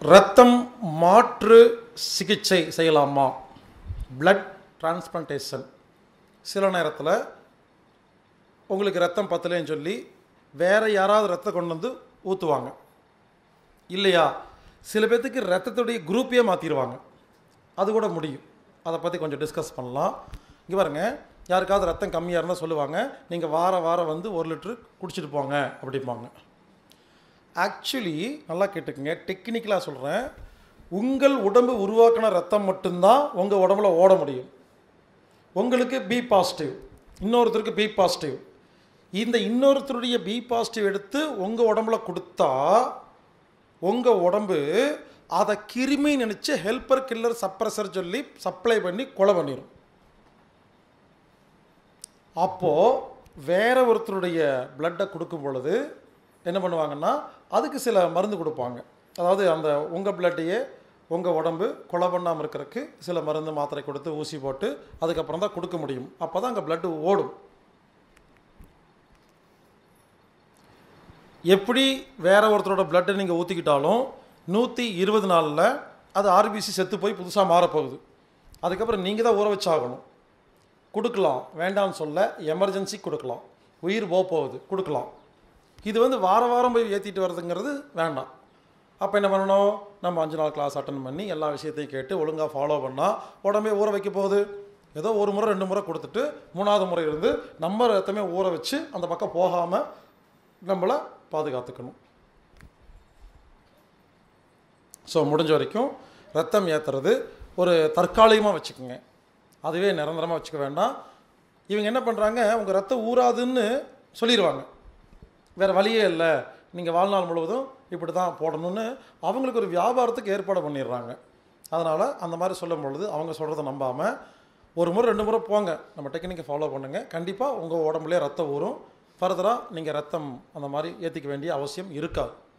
ரத்தம் மாற்று சிகிச்சை செய்யலாமா பிளட் டிரான்ஸ்பிளான்டேஷன் சில நேரத்தில் உங்களுக்கு ரத்தம் பத்தலைன்னு சொல்லி வேறு யாராவது ரத்தம் கொண்டு வந்து ஊற்றுவாங்க இல்லையா சில பேர்த்துக்கு ரத்தத்துடைய குரூப்பையே மாற்றிடுவாங்க அது கூட முடியும் அதை பற்றி கொஞ்சம் டிஸ்கஸ் பண்ணலாம் இங்கே பாருங்க யாருக்காவது ரத்தம் கம்மியாக இருந்தால் சொல்லுவாங்க நீங்கள் வார வாரம் வந்து ஒரு லிட்ரு குடிச்சிட்டு போங்க அப்படிம்பாங்க ஆக்சுவலி நல்லா கேட்டுக்குங்க டெக்னிக்கலாக சொல்கிறேன் உங்கள் உடம்பு உருவாக்கின ரத்தம் மட்டும்தான் உங்கள் உடம்புல ஓட முடியும் உங்களுக்கு பி பாசிட்டிவ் இன்னொருத்தருக்கு பி பாசிட்டிவ் இந்த இன்னொருத்தருடைய பி பாசிட்டிவ் எடுத்து உங்கள் உடம்புல கொடுத்தா உங்கள் உடம்பு அதை கிருமி நினச்சி ஹெல்ப்பர் கில்லர் சப்ரஸர் சொல்லி சப்ளை பண்ணி கொலை பண்ணிடும் அப்போது வேற ஒருத்தருடைய பிளட்டை கொடுக்கும் பொழுது என்ன பண்ணுவாங்கன்னா அதுக்கு சில மருந்து கொடுப்பாங்க அதாவது அந்த உங்கள் பிளட்டையே உங்கள் உடம்பு கொலை பண்ணாமல் இருக்கிறதுக்கு சில மருந்து மாத்திரை கொடுத்து ஊசி போட்டு அதுக்கப்புறம் தான் கொடுக்க முடியும் அப்போ தான் அங்கே பிளட்டு ஓடும் எப்படி வேற ஒருத்தரோட பிளட்டை நீங்கள் ஊற்றிக்கிட்டாலும் நூற்றி இருபது நாளில் அது ஆர்பிசி செத்து போய் புதுசாக மாறப்போகுது அதுக்கப்புறம் நீங்கள் தான் ஊற வச்சாகணும் கொடுக்கலாம் வேண்டாம்னு சொல்ல எமர்ஜென்சி கொடுக்கலாம் உயிர் போக போகுது கொடுக்கலாம் இது வந்து வார வாரம் போய் ஏற்றிட்டு வர்றதுங்கிறது வேண்டாம் அப்போ என்ன பண்ணணும் நம்ம அஞ்சு நாள் கிளாஸ் அட்டன் பண்ணி எல்லா விஷயத்தையும் கேட்டு ஒழுங்காக ஃபாலோ பண்ணால் உடம்பே ஊற வைக்க போகுது ஏதோ ஒரு முறை ரெண்டு முறை கொடுத்துட்டு மூணாவது முறை இருந்து நம்ம ரத்தமே ஊற வச்சு அந்த பக்கம் போகாமல் நம்மளை பாதுகாத்துக்கணும் ஸோ முடிஞ்ச வரைக்கும் ரத்தம் ஏற்றுறது ஒரு தற்காலிகமாக வச்சுக்கோங்க அதுவே நிரந்தரமாக வச்சுக்க வேண்டாம் இவங்க என்ன பண்ணுறாங்க உங்கள் ரத்தம் ஊறாதுன்னு சொல்லிடுவாங்க வேறு வழியே இல்லை நீங்கள் வாழ்நாள் முழுவதும் இப்படி தான் போடணும்னு அவங்களுக்கு ஒரு வியாபாரத்துக்கு ஏற்பாடு பண்ணிடுறாங்க அதனால் அந்த மாதிரி சொல்லும் பொழுது அவங்க சொல்கிறத நம்பாமல் ஒரு முறை ரெண்டு முறை போங்க நம்ம டெக்னிக்கை ஃபாலோ பண்ணுங்கள் கண்டிப்பாக உங்கள் உடம்புலேயே ரத்தம் ஊறும் ஃபர்தராக நீங்கள் ரத்தம் அந்த மாதிரி ஏற்றிக்க வேண்டிய அவசியம் இருக்காது